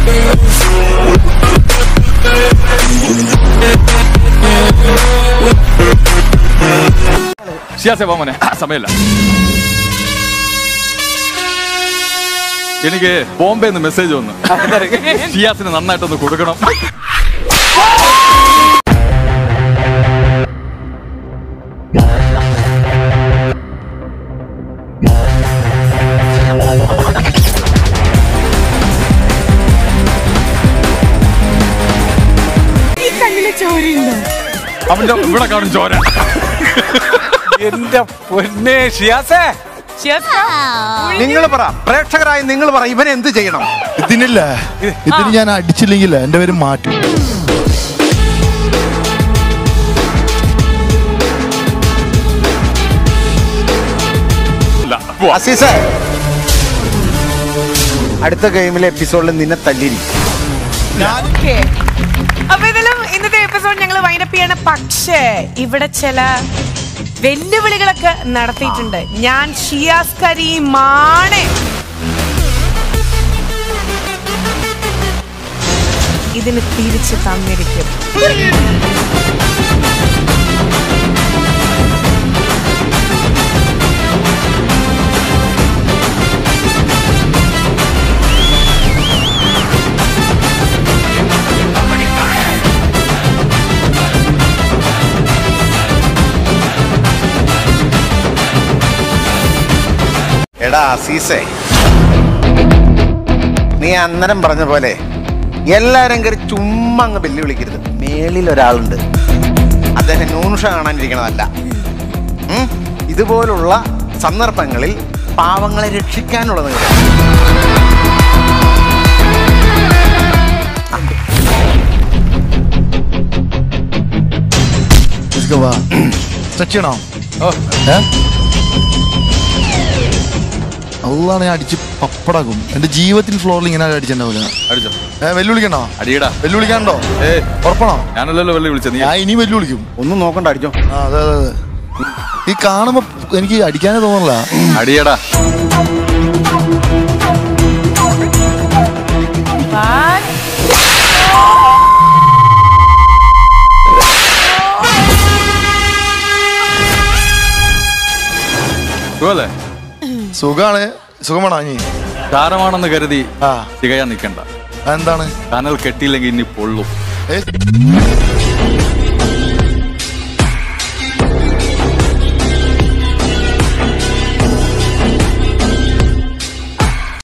ഷിയാസെ പോ മോനെ സമയമില്ല എനിക്ക് ബോംബെ നിന്ന് മെസ്സേജ് വന്നു ഷിയാസിന് നന്നായിട്ടൊന്ന് കൊടുക്കണം അവന്റെ ഇവിടെ കാണും ചോര എന്റെ പൊന്നെ ഷിയാസേ നിങ്ങൾ പറ പ്രേക്ഷകരായി നിങ്ങൾ പറ ഇവൻ എന്ത് ചെയ്യണം ഇതിനില്ല ഇതിന് ഞാൻ അടിച്ചില്ലെങ്കിൽ എന്റെ പേര് മാറ്റും ഇല്ല, പോ. അസീസേ അടുത്ത ഗെയിമിലെ എപ്പിസോഡിൽ നിന്നെ തല്ലിരിക്കും ഓക്കെ അപ്പൊ ഇതിലും ഇന്നത്തെ എപ്പിസോഡ് ഞങ്ങൾ വൈൻഡപ്പ് ചെയ്യണം പക്ഷേ ഇവിടെ ചില വെല്ലുവിളികളൊക്കെ നടത്തിയിട്ടുണ്ട് ഞാൻ ഷിയാസ് കരീമാണ് ഇതിന് തിരിച്ചു തന്നിരിക്കും എടാ അസീസേ നീ അന്നേരം പറഞ്ഞ പോലെ എല്ലാരും കയറി ചുമ്മാ അങ്ങ് വെല്ലു വിളിക്കരുത് മേളിൽ ഒരാളുണ്ട് അദ്ദേഹം ന്യൂനുഷ കാണാനിരിക്കണതല്ല ഉം? ഇതുപോലുള്ള സന്ദർഭങ്ങളിൽ പാവങ്ങളെ രക്ഷിക്കാനുള്ളത് നിങ്ങൾ ഇതൊക്കെ വാ സ്ട്രെച്ച് ചെയ്യണോ ഓ, ഏ അതാണ് ഞാൻ അടിച്ച് പപ്പടാക്കും എന്റെ ജീവിതത്തിൽ ഫ്ലോറിൽ ഇങ്ങനെ അടിച്ചിട്ടുണ്ടാവില്ല അടിച്ചോ ഏ വെല്ലുവിളിക്കണോ അടിയടാ വെല്ലുവിളിക്കാണ്ടോ ഏ ഉറപ്പണോ ഞാനല്ലല്ലോ വെള്ളി വിളിച്ചത് നീ ഞാൻ ഇനി വെല്ലുവിളിക്കും ഒന്നും നോക്കണ്ട അടിച്ചോ ആ അതെ അതെ അതെ ഈ കാണുമ്പോ എനിക്ക് അടിക്കാനേ തോന്നില്ല അടിയടാ സുഖല്ലേ സുഖാണ് സുഖമാണോ ഇനി താരമാണെന്ന് കരുതി ആ തികയാൻ നിൽക്കണ്ട എന്താണ് കനൽ കെട്ടിയില്ലെങ്കിൽ ഇനി പൊള്ളും ഏ